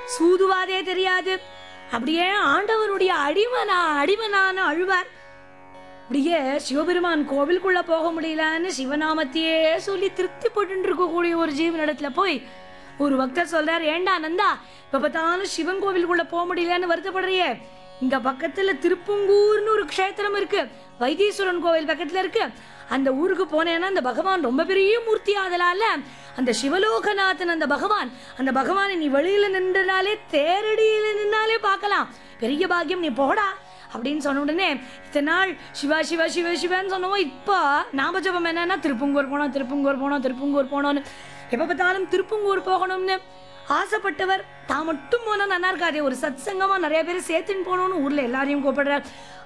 சூதுவாதே தெரியாது அப்படியே ஆண்டவனுடைய அடிமனா அடிமனான அழுவார் அப்படியே சிவபெருமான் கோவிலுக்குள்ள போக முடியலன்னு சிவநாமத்தையே சொல்லி திருப்தி போட்டு இருக்கக்கூடிய ஒரு ஜீவனிடத்துல போய் ஒரு பக்தர் சொல்றார் ஏண்டா நந்தா இப்ப பார்த்தாலும் சிவன் கோவிலுக்குள்ள போக முடியலன்னு வருத்தப்படுறியே இங்க பக்கத்துல திருப்பங்கூர்னு ஒரு க்ஷேத்திரம் இருக்கு வைத்தீஸ்வரன் கோவில் பக்கத்துல இருக்கு அந்த ஊருக்கு போனேன்னா அந்த பகவான் ரொம்ப பெரிய மூர்த்தி ஆதலால அந்த சிவலோகநாதன் அந்த பகவான் அந்த பகவானை நீ வெளியில நின்றாலே தேரடியில நின்னாலே பார்க்கலாம் பெரிய பாக்கியம் நீ போடா அப்படின்னு சொன்ன உடனே இத்தனை நாள் சிவா சிவா சிவா சிவான்னு சொன்னோம் இப்போ நாம ஜபம் என்னன்னா திருப்பங்கூர் போனோம் திருப்பங்கூர் போனோம் திருப்பங்கூர் போனோம்னு எப்போ பார்த்தாலும் திருப்பங்கூர் போகணும்னு ஆசைப்பட்டவர் தான் மட்டும் போனால் நல்லா இருக்காதே ஒரு சத் சங்கமா நிறைய பேர் சேர்த்துன்னு போகணும்னு ஊர்ல எல்லாரையும் கூப்பிடுறார்